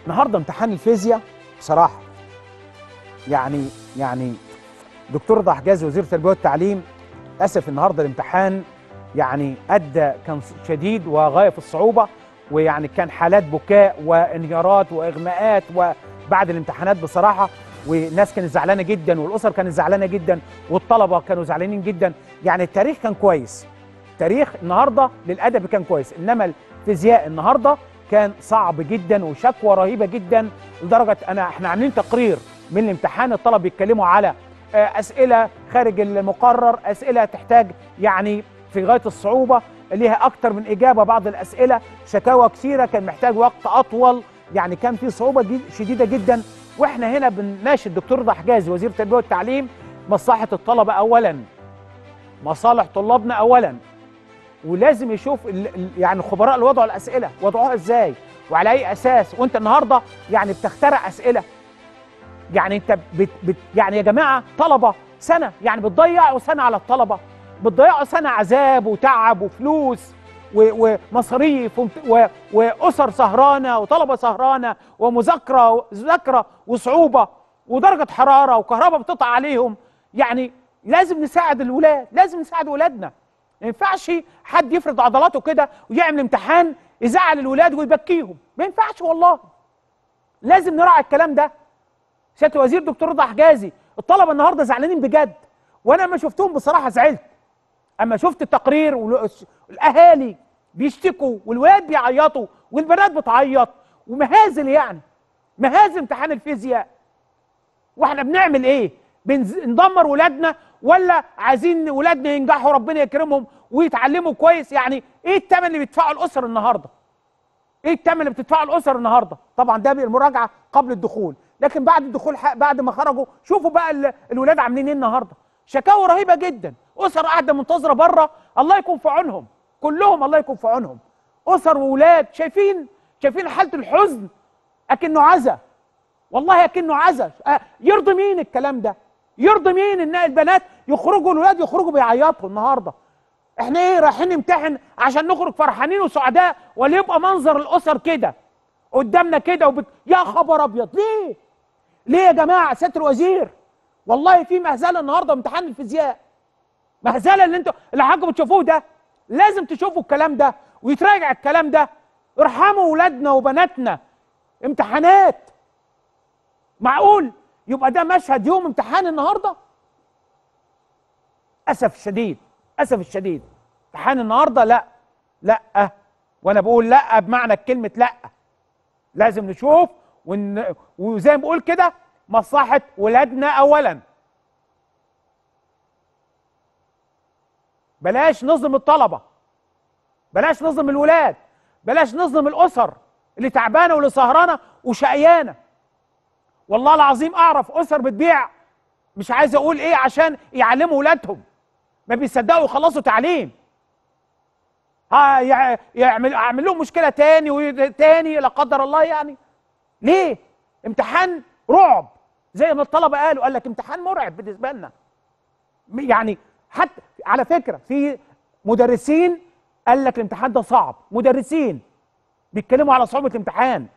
النهارده امتحان الفيزياء بصراحه يعني يعني دكتور رضا حجازي وزير التربيه والتعليم اسف النهارده الامتحان يعني ادى كان شديد وغايه في الصعوبه ويعني كان حالات بكاء وانهيارات واغماءات وبعد الامتحانات بصراحه والناس كانت زعلانه جدا والاسر كانت زعلانه جدا والطلبه كانوا زعلانين جدا يعني التاريخ كان كويس التاريخ النهارده للادب كان كويس انما الفيزياء النهارده كان صعب جدا وشكوى رهيبه جدا لدرجه انا احنا عاملين تقرير من الامتحان الطلبه بيتكلموا على اسئله خارج المقرر اسئله تحتاج يعني في غايه الصعوبه ليها اكتر من اجابه بعض الاسئله شكاوى كثيره كان محتاج وقت اطول يعني كان في صعوبه جد شديده جدا واحنا هنا بنناشد الدكتور رضا حجازي وزير التربيه والتعليم مصلحه الطلبه اولا مصالح طلابنا اولا ولازم يشوف ال ال يعني الخبراء اللي وضعوا الاسئله وضعوها ازاي وعلى اي اساس وانت النهارده يعني بتخترع اسئله يعني انت بت بت يعني يا جماعه طلبه سنه يعني بتضيعوا سنه على الطلبه بتضيعوا سنه عذاب وتعب وفلوس ومصاريف واسر سهرانه وطلبه سهرانه ومذاكره مذاكره وصعوبه ودرجه حراره وكهرباء بتقطع عليهم يعني لازم نساعد الولاد لازم نساعد ولادنا ما ينفعش حد يفرض عضلاته كده ويعمل امتحان يزعل الولاد ويبكيهم ما ينفعش والله لازم نراعي الكلام ده سياده الوزير دكتور رضا حجازي الطلبه النهارده زعلانين بجد وانا لما شفتهم بصراحه زعلت اما شفت التقرير والاهالي بيشتكوا والولاد بيعيطوا والبنات بتعيط ومهازل يعني مهازل امتحان الفيزياء واحنا بنعمل ايه بندمر ولادنا ولا عايزين ولادنا ينجحوا ربنا يكرمهم ويتعلموا كويس يعني ايه الثمن اللي بيدفعه الاسر النهارده ايه الثمن اللي بتدفعه الاسر النهارده طبعا ده المراجعه قبل الدخول لكن بعد الدخول بعد ما خرجوا شوفوا بقى الولاد عاملين ايه النهارده شكاوى رهيبه جدا اسر قاعده منتظره بره الله يكون في عونهم كلهم الله يكون في عونهم اسر واولاد شايفين شايفين حاله الحزن اكنه عزا والله اكنه عزا يرضي مين الكلام ده يرضي مين ان البنات يخرجوا الولاد يخرجوا بيعيطوا النهارده احنا ايه رايحين نمتحن عشان نخرج فرحانين وسعداء ولا يبقى منظر الاسر كده قدامنا كده وبت... يا خبر ابيض ليه ليه يا جماعه سياده الوزير والله في مهزله النهارده امتحان الفيزياء مهزله اللي انتوا اللي حضراتكم بتشوفوه ده لازم تشوفوا الكلام ده ويتراجع الكلام ده ارحموا ولادنا وبناتنا امتحانات معقول يبقى ده مشهد يوم امتحان النهارده اسف الشديد اسف الشديد امتحان النهارده لا لا وانا بقول لا بمعنى كلمه لا لازم نشوف ون... وزي ما بقول كده مصلحه ولادنا اولا بلاش نظلم الطلبه بلاش نظلم الولاد بلاش نظلم الاسر اللي تعبانه واللي سهرانه وشقيانه والله العظيم اعرف اسر بتبيع مش عايز اقول ايه عشان يعلموا ولادهم ما بيصدقوا يخلصوا تعليم ها يعمل اعمل لهم مشكله تاني وتاني لا قدر الله يعني ليه امتحان رعب زي ما الطلبه قالوا قال لك امتحان مرعب بالنسبه لنا يعني حتى على فكره في مدرسين قال لك الامتحان ده صعب مدرسين بيتكلموا على صعوبه الامتحان